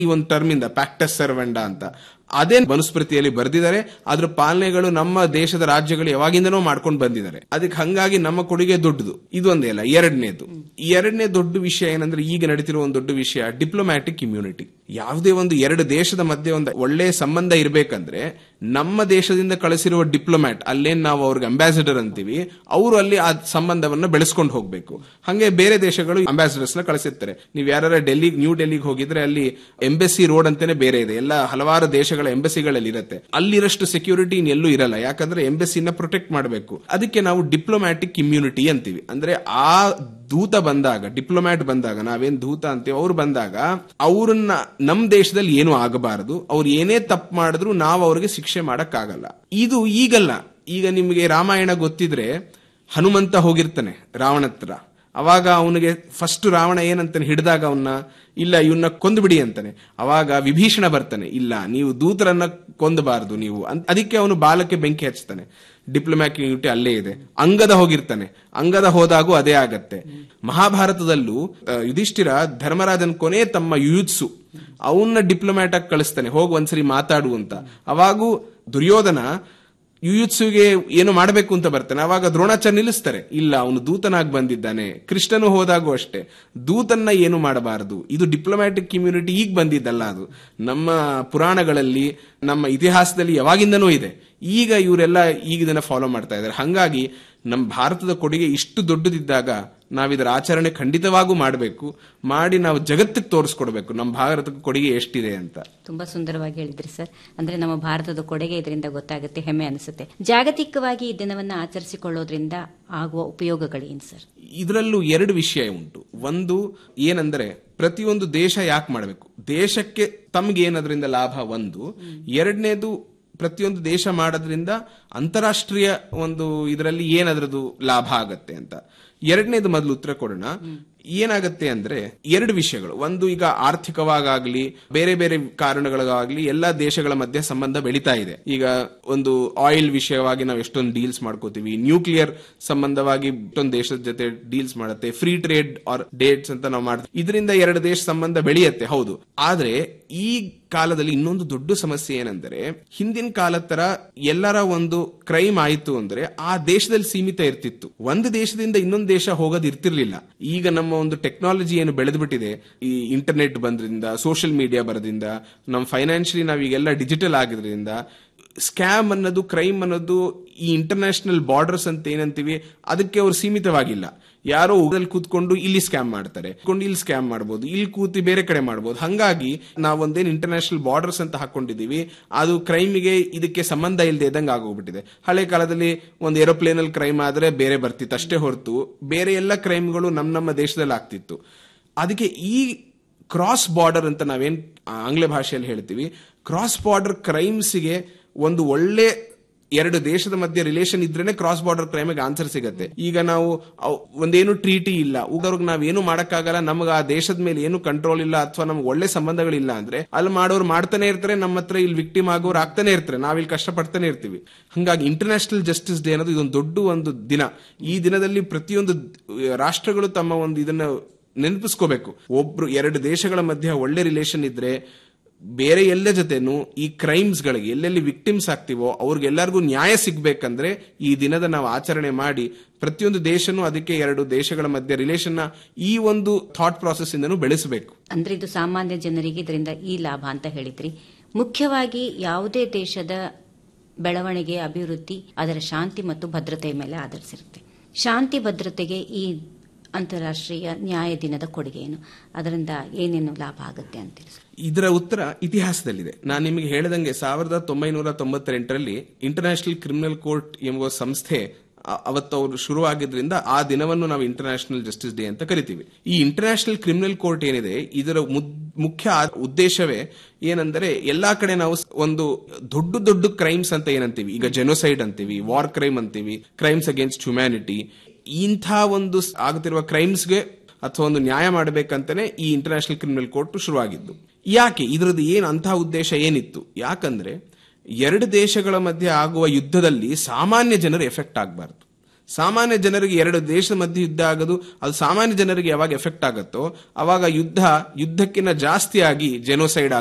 ಈ ಒಂದು ಟರ್ಮ್ ಇಂದ ಪ್ಯಾಕ್ಟಸ್ ಸರ್ವೆಂಡ ಅಂತ ಅದೇ ಮನುಸ್ಮೃತಿಯಲ್ಲಿ ಬರೆದಿದ್ದಾರೆ ಅದ್ರ ಪಾಲನೆಗಳು ನಮ್ಮ ದೇಶದ ರಾಜ್ಯಗಳು ಯಾವಾಗಿಂದನೂ ಮಾಡ್ಕೊಂಡು ಬಂದಿದ್ದಾರೆ ಅದಕ್ಕೆ ಹಂಗಾಗಿ ನಮ್ಮ ಕೊಡುಗೆ ದೊಡ್ಡದು ಇದೊಂದೇ ಅಲ್ಲ ಎರಡನೇದು ಎರಡನೇ ದೊಡ್ಡ ವಿಷಯ ಏನಂದ್ರೆ ಈಗ ನಡೀತಿರುವ ಒಂದು ದೊಡ್ಡ ವಿಷಯ ಡಿಪ್ಲೊಮ್ಯಾಟಿಕ್ ಇಮ್ಯುನಿಟಿ ಯಾವುದೇ ಒಂದು ಎರಡು ದೇಶದ ಮಧ್ಯೆ ಒಂದು ಒಳ್ಳೆ ಸಂಬಂಧ ಇರಬೇಕಂದ್ರೆ ನಮ್ಮ ದೇಶದಿಂದ ಕಳಿಸಿರುವ ಡಿಪ್ಲೊಮ್ಯಾಟ್ ಅಲ್ಲೇನ್ ನಾವು ಅವ್ರಿಗೆ ಅಂಬಾಸಿಡರ್ ಅಂತೀವಿ ಅವರು ಅಲ್ಲಿ ಆ ಸಂಬಂಧವನ್ನ ಬೆಳೆಸ್ಕೊಂಡು ಹೋಗ್ಬೇಕು ಹಂಗೆ ಬೇರೆ ದೇಶಗಳು ಅಂಬಾಸಿಡರ್ಸ್ ನ ಕಳಿಸಿರ್ತಾರೆ ನೀವು ಯಾರ ಡೆಲ್ಲಿ ನ್ಯೂ ಡೆಲ್ಲಿಗೆ ಹೋಗಿದ್ರೆ ಅಲ್ಲಿ ಎಂಬೆಸಿ ರೋಡ್ ಅಂತಾನೆ ಬೇರೆ ಇದೆ ಎಲ್ಲ ಹಲವಾರು ದೇಶಗಳ ಎಂಬಸಿಗಳಲ್ಲಿ ಇರುತ್ತೆ ಅಲ್ಲಿರಷ್ಟು ಸೆಕ್ಯೂರಿಟಿ ಎಲ್ಲೂ ಇರಲ್ಲ ಯಾಕಂದ್ರೆ ಎಂಬಸಿನ ಪ್ರೊಟೆಕ್ಟ್ ಮಾಡಬೇಕು ಅದಕ್ಕೆ ನಾವು ಡಿಪ್ಲೊಮ್ಯಾಟಿಕ್ ಇಮ್ಯುನಿಟಿ ಅಂತೀವಿ ಅಂದ್ರೆ ಆ ದೂತ ಬಂದಾಗ ಡಿಪ್ಲೊಮ್ಯಾಟ್ ಬಂದಾಗ ನಾವೇನ್ ದೂತ ಅಂತೀವಿ ಅವ್ರು ಬಂದಾಗ ಅವ್ರನ್ನ ನಮ್ ದೇಶದಲ್ಲಿ ಏನು ಆಗಬಾರದು ಅವ್ರು ಏನೇ ತಪ್ಪು ಮಾಡಿದ್ರು ನಾವು ಅವ್ರಿಗೆ ಶಿಕ್ಷೆ ಮಾಡಕ್ ಆಗಲ್ಲ ಇದು ಈಗಲ್ಲ ಈಗ ನಿಮಗೆ ರಾಮಾಯಣ ಗೊತ್ತಿದ್ರೆ ಹನುಮಂತ ಹೋಗಿರ್ತಾನೆ ರಾವಣ ಹತ್ರ ಅವಾಗ ಅವನಿಗೆ ಫಸ್ಟ್ ರಾವಣ ಏನಂತಾನೆ ಹಿಡಿದಾಗ ಅವನ್ನ ಇಲ್ಲ ಇವನ್ನ ಕೊಂದುಬಿಡಿ ಅಂತಾನೆ ಅವಾಗ ವಿಭೀಷಣ ಬರ್ತಾನೆ ಇಲ್ಲ ನೀವು ದೂತರನ್ನ ಕೊಂದಬಾರದು ನೀವು ಅಂತ- ಅದಕ್ಕೆ ಅವನು ಬಾಲಕ್ಕೆ ಬೆಂಕಿ ಹಚ್ತಾನೆ ಡಿಪ್ಲೊಮ್ಯಾಟಿಕ್ ಯೂನಿಟಿ ಅಲ್ಲೇ ಇದೆ ಅಂಗದ ಹೋಗಿರ್ತಾನೆ ಅಂಗದ ಹೋದಾಗೂ ಅದೇ ಆಗತ್ತೆ ಮಹಾಭಾರತದಲ್ಲೂ ಆ, ಯುಧಿಷ್ಠಿರ ಧರ್ಮರಾಜನ್ ಕೊನೆ ತಮ್ಮ ಯುಯುತ್ಸು ಅವನ್ನ ಡಿಪ್ಲೊಮ್ಯಾಟ್ ಆಗಿ ಕಳಿಸ್ತಾನೆ ಹೋಗಿ ಒಂದ್ಸರಿ ಮಾತಾಡು ಅಂತ ಅವಾಗೂ ದುರ್ಯೋಧನ ಯುಯುತ್ಸುಗೆ ಏನು ಮಾಡಬೇಕು ಅಂತ ಬರ್ತಾನೆ ಅವಾಗ ದ್ರೋಣಾಚಾರ್ಯ ನಿಲ್ಲಿಸ್ತಾರೆ ಇಲ್ಲ ಅವನು ದೂತನಾಗಿ ಬಂದಿದ್ದಾನೆ ಕೃಷ್ಣನು ಹೋದಾಗೂ ಅಷ್ಟೇ ದೂತನ್ನ ಏನು ಮಾಡಬಾರದು ಇದು ಡಿಪ್ಲೊಮ್ಯಾಟಿಕ್ ಕಮ್ಯುನಿಟಿ ಈಗ ಬಂದಿದ್ದಲ್ಲ ಅದು ನಮ್ಮ ಪುರಾಣಗಳಲ್ಲಿ ನಮ್ಮ ಇತಿಹಾಸದಲ್ಲಿ ಯಾವಾಗಿಂದನೂ ಇದೆ ಈಗ ಇವರೆಲ್ಲ ಈಗ ಇದನ್ನ ಫಾಲೋ ಮಾಡ್ತಾ ಇದ್ದಾರೆ ಹಂಗಾಗಿ ನಮ್ಮ ಭಾರತದ ಕೊಡುಗೆ ಇಷ್ಟು ದೊಡ್ಡದಿದ್ದಾಗ ನಾವಿದರ ಆಚರಣೆ ಖಂಡಿತವಾಗೂ ಮಾಡಬೇಕು ಮಾಡಿ ನಾವು ಜಗತ್ತಿಗೆ ತೋರಿಸ್ಕೊಡ್ಬೇಕು ನಮ್ಮ ಭಾರತದ ಕೊಡುಗೆ ಎಷ್ಟಿದೆ ಅಂತ ತುಂಬಾ ಸುಂದರವಾಗಿ ಹೇಳಿದ್ರಿ ಸರ್ ಅಂದ್ರೆ ನಮ್ಮ ಭಾರತದ ಕೊಡುಗೆ ಇದರಿಂದ ಗೊತ್ತಾಗುತ್ತೆ ಹೆಮ್ಮೆ ಅನಿಸುತ್ತೆ ಜಾಗತಿಕವಾಗಿ ಈ ದಿನವನ್ನ ಆಚರಿಸಿಕೊಳ್ಳೋದ್ರಿಂದ ಆಗುವ ಉಪಯೋಗಗಳೇನು ಸರ್ ಇದರಲ್ಲೂ ಎರಡು ವಿಷಯ ಉಂಟು ಒಂದು ಏನಂದ್ರೆ ಪ್ರತಿಯೊಂದು ದೇಶ ಯಾಕೆ ಮಾಡಬೇಕು ದೇಶಕ್ಕೆ ತಮ್ಗೆ ಏನದ್ರಿಂದ ಲಾಭ ಒಂದು ಎರಡನೇದು ಪ್ರತಿಯೊಂದು ದೇಶ ಮಾಡೋದ್ರಿಂದ ಅಂತಾರಾಷ್ಟ್ರೀಯ ಒಂದು ಇದರಲ್ಲಿ ಏನದ್ರದ್ದು ಲಾಭ ಆಗತ್ತೆ ಅಂತ ಎರಡನೇದು ಮೊದಲು ಉತ್ತರ ಕೊಡೋಣ ಏನಾಗತ್ತೆ ಅಂದ್ರೆ ಎರಡು ವಿಷಯಗಳು ಒಂದು ಈಗ ಆರ್ಥಿಕವಾಗಲಿ ಬೇರೆ ಬೇರೆ ಕಾರಣಗಳಿಗಾಗ್ಲಿ ಎಲ್ಲಾ ದೇಶಗಳ ಮಧ್ಯೆ ಸಂಬಂಧ ಬೆಳೀತಾ ಇದೆ ಈಗ ಒಂದು ಆಯಿಲ್ ವಿಷಯವಾಗಿ ನಾವು ಎಷ್ಟೊಂದು ಡೀಲ್ಸ್ ಮಾಡ್ಕೋತೀವಿ ನ್ಯೂಕ್ಲಿಯರ್ ಸಂಬಂಧವಾಗಿ ಇಷ್ಟೊಂದು ದೇಶದ ಜೊತೆ ಡೀಲ್ಸ್ ಮಾಡುತ್ತೆ ಫ್ರೀ ಟ್ರೇಡ್ ಆರ್ ಡೇಟ್ಸ್ ಅಂತ ನಾವು ಮಾಡ್ತೀವಿ ಇದರಿಂದ ಎರಡು ದೇಶ ಸಂಬಂಧ ಬೆಳೆಯುತ್ತೆ ಹೌದು ಆದ್ರೆ ಈ ಕಾಲದಲ್ಲಿ ಇನ್ನೊಂದು ದೊಡ್ಡ ಸಮಸ್ಯೆ ಏನಂದ್ರೆ ಹಿಂದಿನ ಕಾಲದ ತರ ಎಲ್ಲರ ಒಂದು ಕ್ರೈಮ್ ಆಯ್ತು ಅಂದ್ರೆ ಆ ದೇಶದಲ್ಲಿ ಸೀಮಿತ ಇರ್ತಿತ್ತು ಒಂದು ದೇಶದಿಂದ ಇನ್ನೊಂದು ದೇಶ ಹೋಗೋದು ಇರ್ತಿರ್ಲಿಲ್ಲ ಈಗ ನಮ್ಮ ಒಂದು ಟೆಕ್ನಾಲಜಿ ಏನು ಬೆಳೆದ್ಬಿಟ್ಟಿದೆ ಈ ಇಂಟರ್ನೆಟ್ ಬಂದ್ರಿಂದ ಸೋಷಿಯಲ್ ಮೀಡಿಯಾ ಬರೋದ್ರಿಂದ ನಮ್ಮ ಫೈನಾನ್ಷಿಯಲಿ ನಾವೀಗೆಲ್ಲ ಡಿಜಿಟಲ್ ಆಗಿದ್ರಿಂದ ಸ್ಕ್ಯಾಮ್ ಅನ್ನೋದು ಕ್ರೈಮ್ ಅನ್ನೋದು ಈ ಇಂಟರ್ನ್ಯಾಷನಲ್ ಬಾರ್ಡರ್ಸ್ ಅಂತ ಏನಂತೀವಿ ಅದಕ್ಕೆ ಅವ್ರು ಸೀಮಿತವಾಗಿಲ್ಲ ಯಾರೋ ಊರಲ್ಲಿ ಕೂತ್ಕೊಂಡು ಇಲ್ಲಿ ಸ್ಕ್ಯಾಮ್ ಮಾಡ್ತಾರೆ ಕೂತ್ಕೊಂಡು ಇಲ್ಲಿ ಸ್ಕ್ಯಾಮ್ ಮಾಡ್ಬೋದು ಇಲ್ಲಿ ಕೂತಿ ಬೇರೆ ಕಡೆ ಮಾಡ್ಬೋದು ಹಂಗಾಗಿ ನಾವೊಂದೇನು ಇಂಟರ್ನ್ಯಾಷನಲ್ ಬಾರ್ಡರ್ಸ್ ಅಂತ ಹಾಕೊಂಡಿದೀವಿ ಅದು ಕ್ರೈಮಿಗೆ ಇದಕ್ಕೆ ಸಂಬಂಧ ಇಲ್ಲದೆ ಇದ್ದಂಗೆ ಆಗೋಗ್ಬಿಟ್ಟಿದೆ ಹಳೆ ಕಾಲದಲ್ಲಿ ಒಂದು ಏರೋಪ್ಲೇನ್ ಅಲ್ಲಿ ಕ್ರೈಮ್ ಆದ್ರೆ ಬೇರೆ ಬರ್ತಿತ್ತು ಅಷ್ಟೇ ಹೊರತು ಬೇರೆ ಎಲ್ಲ ಕ್ರೈಮ್ಗಳು ನಮ್ಮ ನಮ್ಮ ದೇಶದಲ್ಲಿ ಆಗ್ತಿತ್ತು ಅದಕ್ಕೆ ಈ ಕ್ರಾಸ್ ಬಾರ್ಡರ್ ಅಂತ ನಾವೇನ್ ಆಂಗ್ಲ ಭಾಷೆಯಲ್ಲಿ ಹೇಳ್ತೀವಿ ಕ್ರಾಸ್ ಬಾರ್ಡರ್ ಕ್ರೈಮ್ಸ್ಗೆ ಒಂದು ಒಳ್ಳೆ ಎರಡು ದೇಶದ ಮಧ್ಯೆ ರಿಲೇಷನ್ ಇದ್ರೇನೆ ಕ್ರಾಸ್ ಬಾರ್ಡರ್ ಕ್ರೈಮಿಗೆ ಆನ್ಸರ್ ಸಿಗತ್ತೆ ಈಗ ನಾವು ಅವ್- ಒಂದೇನು ಟ್ರೀಟಿ ಇಲ್ಲ ಉಗ್ರವ್ರಿಗೆ ನಾವೇನು ಮಾಡಕ್ಕಾಗಲ್ಲ ನಮ್ಗೆ ಆ ದೇಶದ ಮೇಲೆ ಏನು ಕಂಟ್ರೋಲ್ ಇಲ್ಲ ಅಥವಾ ನಮ್ಗೆ ಒಳ್ಳೆ ಸಂಬಂಧಗಳಿಲ್ಲ ಅಂದ್ರೆ ಅಲ್ಲಿ ಮಾಡೋರು ಮಾಡ್ತಾನೆ ಇರ್ತಾರೆ ನಮ್ಮ ಹತ್ರ ಇಲ್ಲಿ ವಿಕ್ಟಿಮ್ ಆಗೋರು ಆಗ್ತಾನೆ ಇರ್ತಾರೆ ನಾವಿಲ್ಲಿ ಕಷ್ಟಪಡ್ತಾನೆ ಇರ್ತೀವಿ ಹಂಗಾಗಿ ಇಂಟರ್ನ್ಯಾಷನಲ್ ಜಸ್ಟಿಸ್ ಡೇ ಅನ್ನೋದು ಇದೊಂದು ದೊಡ್ಡ ಒಂದು ದಿನ ಈ ದಿನದಲ್ಲಿ ಪ್ರತಿಯೊಂದು ರಾಷ್ಟ್ರಗಳು ತಮ್ಮ ಒಂದು ಇದನ್ನ ನೆನಪಿಸ್ಕೋಬೇಕು ಒಬ್ರು ಎರಡು ದೇಶಗಳ ಮಧ್ಯೆ ಒಳ್ಳೆ ರಿಲೇಷನ್ ಇದ್ರೆ ಬೇರೆ ಎಲ್ಲ ಜೊತೆನು ಈ ಕ್ರೈಮ್ಸ್ ಗಳಿಗೆ ಎಲ್ಲೆಲ್ಲಿ ವಿಕ್ಟಿಮ್ಸ್ ಆಗ್ತಿವೋ ಅವ್ರಿಗೆಲ್ಲರಿಗೂ ನ್ಯಾಯ ಸಿಗ್ಬೇಕಂದ್ರೆ ಈ ದಿನದ ನಾವು ಆಚರಣೆ ಮಾಡಿ ಪ್ರತಿಯೊಂದು ದೇಶನೂ ಅದಕ್ಕೆ ಎರಡು ದೇಶಗಳ ಮಧ್ಯೆ ರಿಲೇಷನ್ ನ ಈ ಒಂದು ಥಾಟ್ ಪ್ರಾಸೆಸ್ ಇಂದನೂ ಬೆಳೆಸಬೇಕು ಅಂದ್ರೆ ಇದು ಸಾಮಾನ್ಯ ಜನರಿಗೆ ಇದರಿಂದ ಈ ಲಾಭ ಅಂತ ಹೇಳಿದ್ರಿ ಮುಖ್ಯವಾಗಿ ಯಾವುದೇ ದೇಶದ ಬೆಳವಣಿಗೆ ಅಭಿವೃದ್ಧಿ ಅದರ ಶಾಂತಿ ಮತ್ತು ಭದ್ರತೆಯ ಮೇಲೆ ಆಧರಿಸಿರುತ್ತೆ ಶಾಂತಿ ಭದ್ರತೆಗೆ ಈ ಅಂತಾರಾಷ್ಟ್ರೀಯ ನ್ಯಾಯ ದಿನದ ಕೊಡುಗೆ ಏನು ಅದರಿಂದ ಏನೇನು ಲಾಭ ಆಗುತ್ತೆ ಅಂತೀರಿ ಸರ್? ಇದರ ಉತ್ತರ ಇತಿಹಾಸದಲ್ಲಿದೆ ನಾನು ನಿಮಗೆ ಹೇಳಿದಂಗೆ ಸಾವಿರದ ಒಂಬೈನೂರ ತೊಂಬತ್ತೆಂಟರಲ್ಲಿ ಇಂಟರ್ನ್ಯಾಷನಲ್ ಕ್ರಿಮಿನಲ್ ಕೋರ್ಟ್ ಎಂಬ ಸಂಸ್ಥೆ ಅ- ಅವತ್ತು ಅವರು ಶುರುವಾಗಿದ್ರಿಂದ ಆ ದಿನವನ್ನು ನಾವು ಇಂಟರ್ನ್ಯಾಷನಲ್ ಜಸ್ಟಿಸ್ ಡೇ ಅಂತ ಕರಿತೀವಿ ಈ ಇಂಟರ್ನ್ಯಾಷನಲ್ ಕ್ರಿಮಿನಲ್ ಕೋರ್ಟ್ ಏನಿದೆ ಇದರ ಮುದ್- ಮುಖ್ಯ ಆ- ಉದ್ದೇಶವೇ ಏನಂದ್ರೆ ಎಲ್ಲಾ ಕಡೆ ನಾವು ಸ್- ಒಂದು ದೊಡ್ಡ ದೊಡ್ಡ ಕ್ರೈಮ್ಸ್ ಅಂತ ಏನಂತೀವಿ ಈಗ ಜೆನೋಸೈಡ್ ಅಂತೀವಿ ವಾರ್ ಕ್ರೈಮ್ ಅಂತೀವಿ ಕ್ರೈಮ್ಸ್ ಅಗೇನ್ಸ್ಟ್ ಹ್ಯುಮ್ಯಾನಿಟಿ ಇಂಥ ಒಂದು ಸ್- ಆಗುತ್ತಿರುವ ಕ್ರೈಮ್ಸ್ಗೆ ಅಥವಾ ಒಂದು ನ್ಯಾಯ ಮಾಡಬೇಕಂತಾನೆ ಈ ಇಂಟರ್ನ್ಯಾಷನಲ್ ಕ್ರಿಮಿನಲ್ ಕೋರ್ಟ್ ಶುರುವಾಗಿದ್ದು ಯಾಕೆ ಇದ್ರದ್ದು ಏನು ಅಂತಹ ಉದ್ದೇಶ ಏನಿತ್ತು ಯಾಕಂದ್ರೆ ಎರಡು ದೇಶಗಳ ಮಧ್ಯೆ ಆಗುವ ಯುದ್ಧದಲ್ಲಿ ಸಾಮಾನ್ಯ ಜನರು ಎಫೆಕ್ಟ್ ಆಗಬಾರ್ದು ಸಾಮಾನ್ಯ ಜನರಿಗೆ ಎರಡು ದೇಶದ ಮಧ್ಯೆ ಯುದ್ಧ ಆಗೋದು ಅದು ಸಾಮಾನ್ಯ ಜನರಿಗೆ ಯಾವಾಗ ಎಫೆಕ್ಟ್ ಆಗುತ್ತೋ ಅವಾಗ ಯುದ್ಧ ಯುದ್ಧಕ್ಕಿಂತ ಜಾಸ್ತಿಯಾಗಿ ಜೆನೋಸೈಡ್